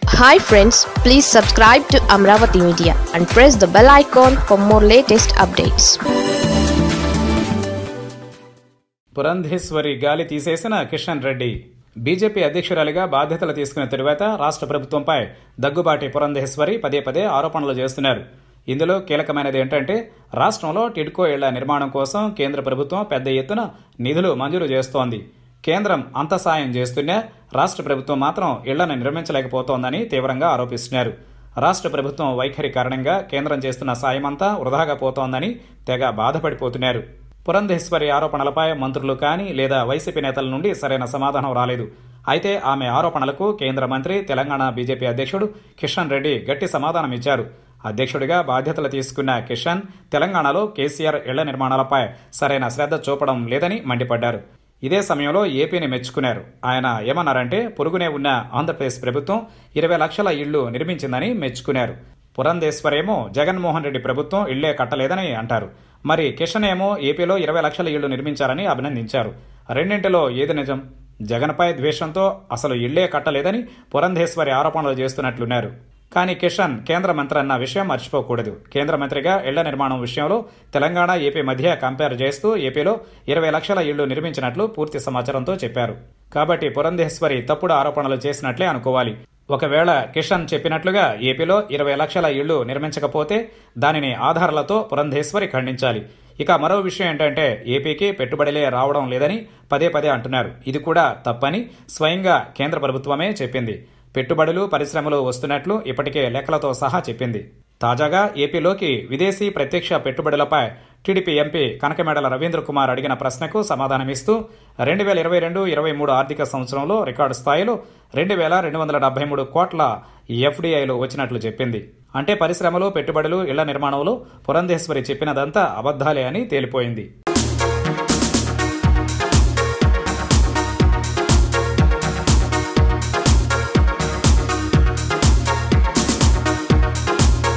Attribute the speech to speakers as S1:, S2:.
S1: hi friends please subscribe to Amaravati media and press the bell icon for more latest updates
S2: Purandeswari గాలి తీసేసిన Kishan Reddy BJP అధ్యక్షురాలిగా బాధ్యతలు తీసుకున్న తరువాత రాష్ట్ర ప్రభుత్వంపై దగ్గుబాటి పురంధేశ్వరి పదే పదే ఆరోపణలు చేస్తున్నారు ఇందులో కీలకమైనది ఏంటంటే రాష్ట్రంలో టిడ్కో ఇళ్ల నిర్మాణం కోసం కేంద్ర ప్రభుత్వం పెద్ద ఎత్తున నిధులు మంజూరు చేస్తోంది కేంద్రం అంత సాయం చేస్తున్నా రాష్ట్ర ప్రభుత్వం మాత్రం ఇళ్లను నిర్మించలేకపోతోందని తీవ్రంగా ఆరోపిస్తున్నారు రాష్ట్ర ప్రభుత్వం వైఖరి కారణంగా కేంద్రం చేస్తున్న సాయమంతా వృధాగా పోతోందని తెగ బాధపడిపోతున్నారు పురంధేశ్వరి ఆరోపణలపై మంత్రులు కానీ లేదా వైసీపీ నేతల నుండి సరైన సమాధానం రాలేదు అయితే ఆమె ఆరోపణలకు కేంద్ర మంత్రి తెలంగాణ బీజేపీ అధ్యక్షుడు కిషన్ రెడ్డి గట్టి సమాధానం ఇచ్చారు అధ్యక్షుడిగా బాధ్యతలు తీసుకున్న కిషన్ తెలంగాణలో కేసీఆర్ ఇళ్ల నిర్మాణాలపై సరైన శ్రద్ధ చూపడం లేదని మండిపడ్డారు ఇదే సమయంలో ఏపీని మెచ్చుకున్నారు ఆయన ఏమన్నారంటే పొరుగునే ఉన్న ఆంధ్రప్రదేశ్ ప్రభుత్వం ఇరవై లక్షల ఇళ్లు నిర్మించిందని మెచ్చుకున్నారు పురంధేశ్వరేమో జగన్మోహన్ రెడ్డి ప్రభుత్వం ఇళ్లే కట్టలేదని అంటారు మరి కిషన్ ఏమో ఏపీలో ఇరవై లక్షల ఇళ్లు నిర్మించారని అభినందించారు రెండింటిలో ఏది నిజం జగన్పై ద్వేషంతో అసలు ఇళ్లే కట్టలేదని పురంధేశ్వరి ఆరోపణలు చేస్తున్నట్లున్నారు కానీ కిషన్ కేంద్ర మంత్రి అన్న విషయం మర్చిపోకూడదు కేంద్ర మంత్రిగా ఇళ్ల నిర్మాణం విషయంలో తెలంగాణ ఏపీ మధ్య కంపేర్ చేస్తూ ఏపీలో ఇరవై లక్షల ఇళ్లు నిర్మించినట్లు పూర్తి సమాచారంతో చెప్పారు కాబట్టి పురంధేశ్వరి తప్పుడు ఆరోపణలు చేసినట్లే అనుకోవాలి ఒకవేళ కిషన్ చెప్పినట్లుగా ఏపీలో ఇరవై లక్షల ఇళ్లు నిర్మించకపోతే దానిని ఆధారాలతో పురంధేశ్వరి ఖండించాలి ఇక మరో విషయం ఏంటంటే ఏపీకి పెట్టుబడులే రావడం లేదని పదే పదే అంటున్నారు ఇది కూడా తప్పని స్వయంగా కేంద్ర ప్రభుత్వమే చెప్పింది పెట్టుబడులు పరిశ్రమలు వస్తున్నట్లు ఇప్పటికే లెక్కలతో సహా చెప్పింది తాజాగా ఏపీలోకి విదేశీ ప్రత్యక్ష పెట్టుబడులపై టీడీపీ ఎంపీ కనకమేడల రవీంద్ర కుమార్ అడిగిన ప్రశ్నకు సమాధానమిస్తూ రెండు వేల ఇరవై రెండు ఇరవై మూడు ఆర్థిక సంవత్సరంలో రికార్డు స్థాయిలో రెండు వేల రెండు వందల డెబ్బై మూడు కోట్ల ఎఫ్డీఐలు వచ్చినట్లు చెప్పింది అంటే పరిశ్రమలు పెట్టుబడులు ఇళ్ల నిర్మాణంలో పురంధేశ్వరి చెప్పినదంతా అబద్ధాలే అని తేలిపోయింది